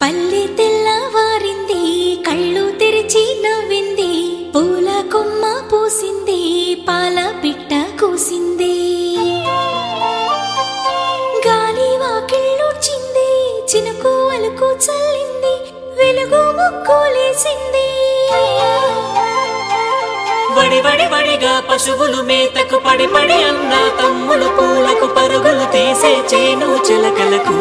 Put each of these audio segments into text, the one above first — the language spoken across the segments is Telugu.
పల్లె తెల్లవారింది కళ్ళు తెరిచి నవ్వింది పూల కొమ్మ పూసింది పాల పిట్ట కూసింది గాలి వాకిళ్ళూడ్చింది చినుకు అలుకు చల్లింది వెలుగు ముక్కులేసింది వడి వడి వడిగా పశువులు మేతకు పడి పడి అన్న తమ్ముడు పూలకు పరుగులు తీసే చేను చిలకలకు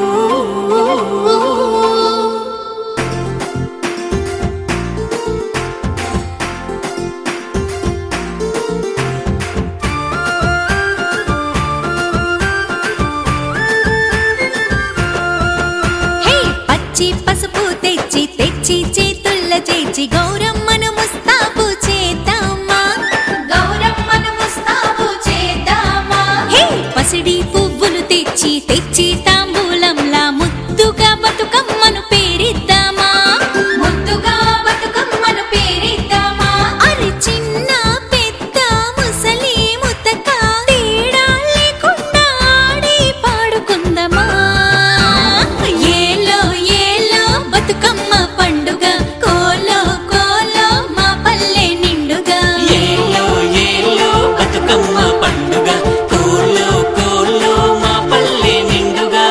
హే పచ్చి పసుపు తెచ్చి తెచ్చి చేతుల్ల చేచి గౌరమ్మను ముస్తాబు చేద్దామా గౌరమ్మను ముస్తాబు చేద్దామా హే పసిడి పువ్వులు తెచ్చి తెచ్చి తాంబూలంలా ముద్దుగా బతుకమ్మను పేరిద్దామా ముద్దుగా బతుకమ్మను పేరిద్దామా అరి చిన్న పెద్ద ముసలి ముతక తేడా లేకుండా ఆడి పాడుకుందమా ఏలో ఏలో బతుకమ్మ పండుగ కోలో కోలో మా పల్లె నిండుగా ఏలో ఏలో బతుకమ్మ పండుగ కోలో కోలో మా పల్లె నిండుగా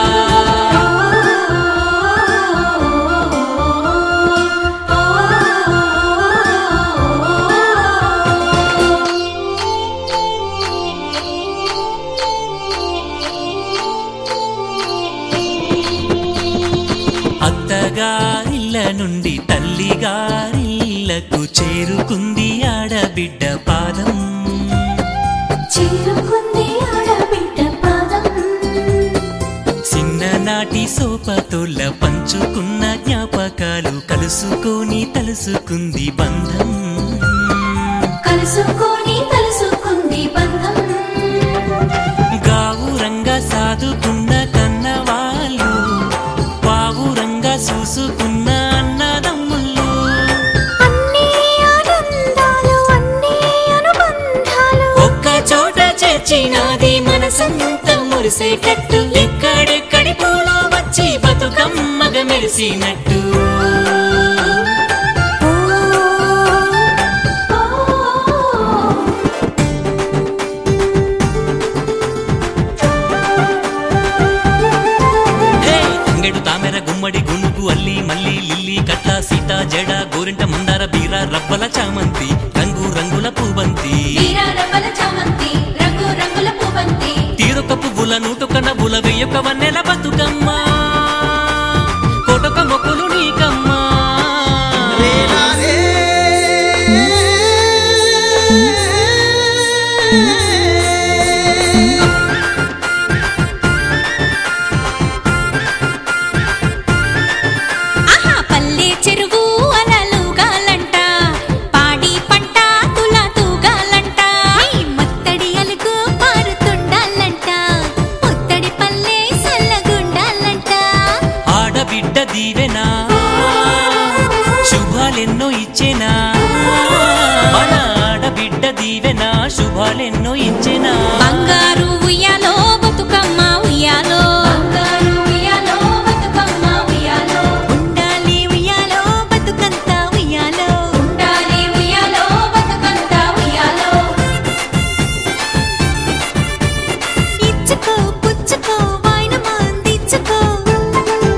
అత్తగారిల్ల నుండి తల్లిగారిల్లకు చేరుకుంది ఆడబిడ్డ పాదం చేరుకుంది ఆడబిడ్డ పాదం చిన్ననాటి సోపతోళ్ళ పంచుకున్న జ్ఞాపకాలు కలుసుకొని తలుసుకుంది బంధం కలుసుకొని కలుసుకుంది బంధం గావురంగా సాదుకున్న కన్నవాళ్ళు పావురంగా చూసుకున్న అన్నదమ్ముళ్ళు అన్నీ ఆనందాలు అన్నీ అనుబంధాలు ఒక్క చోట చేర్చినది మనసంతా మురిసేటట్టు ఎక్కడెక్కడి పూలో వచ్చి బతుకమ్మగ మెరిసినట్టు హే! తంగెడు తామెర గుమ్మడి గునుగు అల్లి మల్లి లిల్లీ కట్ల సీత జడ గోరింట మందార బీర రబ్బల చామంతి రంగు రంగుల పూబంతి వీరారవ్వల చామంతి రంగు రంగుల పువ్వంతి తీరొక పువ్వుల నూటొక నవ్వుల వెయ్యొక వన్నెల బతుకమ్మ కోటొక మొక్కులు నీకమ్మా ఆహా పల్లె చెరువు అలలుగాలంట పాడి పంట తుల తూగాలంట ఈ మత్తడి అలుగు పారుతుండాలంట ముత్తడి పల్లె సల్లగుండాలంట ఆడబిడ్డ దీవెనా శుభాలెన్నో ఇచ్చేనా మన ఆడబిడ్డ దీవెనా శుభాలెన్నో ఇచ్చేనా బంగారు ఉయ్యాలో బతుకమ్మ ఉయ్యాలో బంగారు ఉయ్యాలో బతుకమ్మ ఉయ్యాలో ఉండాలి ఉయ్యాలో బతుకంత ఉయ్యాలో ఉండాలి ఉయ్యాలో బతుకంత ఉయ్యాలో ఇచ్చుకో పుచ్చుకో వాయినమా అందించుకో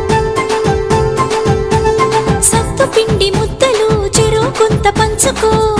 సత్తు పిండి ముద్దలు చెరువు కొంత పంచుకో